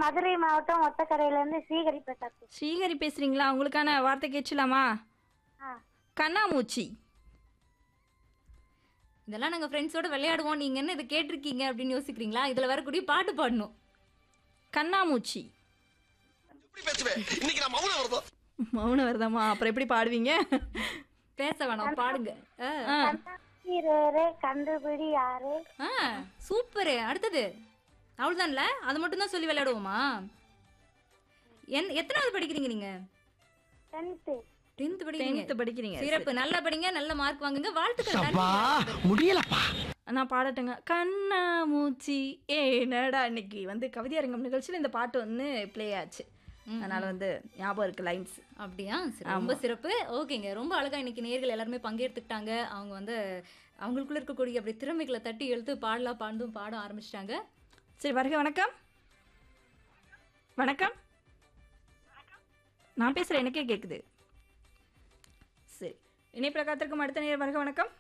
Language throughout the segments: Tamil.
மதுரை மாவட்டம் ஒத்தக்கரையில இருந்து ஸ்ரீஹரி பிரசாத் ஸ்ரீஹரி பேசுறீங்களா உங்களுக்கான வார்த்தை கேட்கலாமா ஆ கண்ணாமூச்சி இதெல்லாம் நாங்க ஃப்ரெண்ட்ஸோட விளையாடுவோம் நீங்க என்ன இதை கேட்டிருக்கீங்க அப்படின்னு யோசிக்கிறீங்களா இதுல வரக்கூடிய பாட்டு பாடணும் கண்ணாமூச்சி எப்படி பேசுவேன் இன்னைக்கு நான் மௌனம் வருதோ மௌனம் வருதாமா அப்புறம் எப்படி பாடுவீங்க பேச வேணாம் பாடுங்க ஆ. ஆ, கண்ணாசிரே கண்டுபிடி யாரு ஆ சூப்பரு அடுத்தது அவ்வளவுதான்ல அது மட்டும் தான் சொல்லி விளையாடுவோமா என் எத்தனாவது படிக்கிறீங்க நீங்க டென்த்து டென்த் படிக்கிறீங்க 10th படிக்கிறீங்க சிறப்பு நல்லா படிங்க நல்ல மார்க் வாங்குங்க வாழ்த்துக்கள் அப்பா முடியலப்பா நான் பாடட்டுங்க கண்ணாமூச்சி ஏனடா இன்னைக்கு வந்து கவிதையரங்கம் நிகழ்ச்சியில் இந்த பாட்டு வந்து ப்ளே ஆச்சு அதனால வந்து ஞாபகம் இருக்கு லைன்ஸ் அப்படியா சரி, ரொம்ப சிறப்பு ஓகேங்க ரொம்ப அழகா இன்னைக்கு நேர்கள் எல்லாருமே பங்கேற்றுக்கிட்டாங்க அவங்க வந்து அவங்களுக்குள்ள இருக்கக்கூடிய அப்படி திறமைகளை தட்டி எழுத்து பாடலாம் பாண்டும் பாட ஆரம்பிச்சிட்டாங்க சரி வருக வணக்கம் வணக்கம் நான் பேசுகிறேன் எனக்கே கேட்குது சரி இணைப்பில் காத்திருக்கும் அடுத்த நேரம் வருக வணக்கம்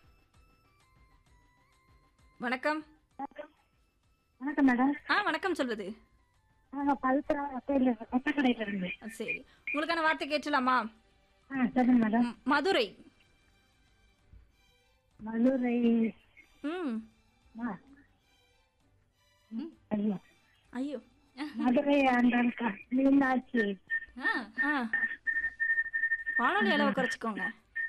வணக்கம் வணக்கம் மேடம் ஆ வணக்கம் சொல்வது நாங்க பவித்ரா ஒத்தையில ஒத்தக்கடையில இருந்து ஆ, சரி உங்களுக்கான வார்த்தை கேட்கலாமா ஆ சொல்லுங்க மேடம் ம், மதுரை மதுரை ம் ஆ. ஐயோ ஐயோ மதுரை ஆண்டாள் கா- மீனாட்சி ஆ ஆ வானொலி அளவு குறைச்சிக்கோங்க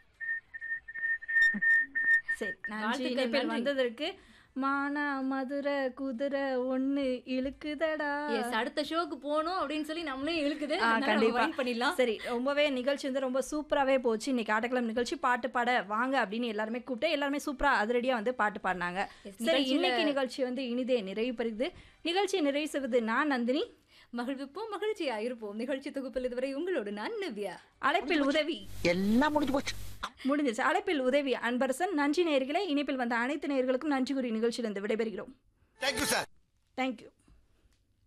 சரி நன்றி வாழ்த்துக்கள், இணைப்பில் நன்றி. வந்ததற்கு மானா மதுரை குதிரை ஒண்ணு இழுக்குதடா எஸ் அடுத்த ஷோக்கு போகணும் அப்படின்னு சொல்லி நம்மளே இழுக்குது ஆ, அதனால நம்ம கண்டிப்பா wait பண்ணிடலாம் சரி ரொம்பவே நிகழ்ச்சி வந்து ரொம்ப சூப்பராகவே போச்சு இன்னைக்கு ஆட்டக்கிழமை நிகழ்ச்சி பாட்டு பாட வாங்க அப்படின்னு எல்லாருமே கூப்பிட்டு எல்லாருமே சூப்பரா அதிரடியா வந்து பாட்டு பாடினாங்க Yes, சரி நிகழ்ச்சியில- இன்னைக்கு நிகழ்ச்சி வந்து இனிதே நிறைவு பெறுது நிகழ்ச்சியை நிறைவு செய்வது நான் நந்தினி மகிழ்விப்போம் மகிழ்ச்சியா இருப்போம் நிகழ்ச்சி தொகுப்பில் இதுவரை உங்களோடு நான் நவ்யா அழைப்பில் உதவி எல்லாம் முடிஞ்சு போச்சு முடிஞ்சிருச்சு அழைப்பில் உதவி அன்பரசன் நன்றி நேயர்களே இணைப்பில் வந்த அனைத்து நேயர்களுக்கும் நன்றி கூறி நிகழ்ச்சியிலிருந்து விடைபெறுகிறோம் தேங்க்யூ சார் தேங்க்யூ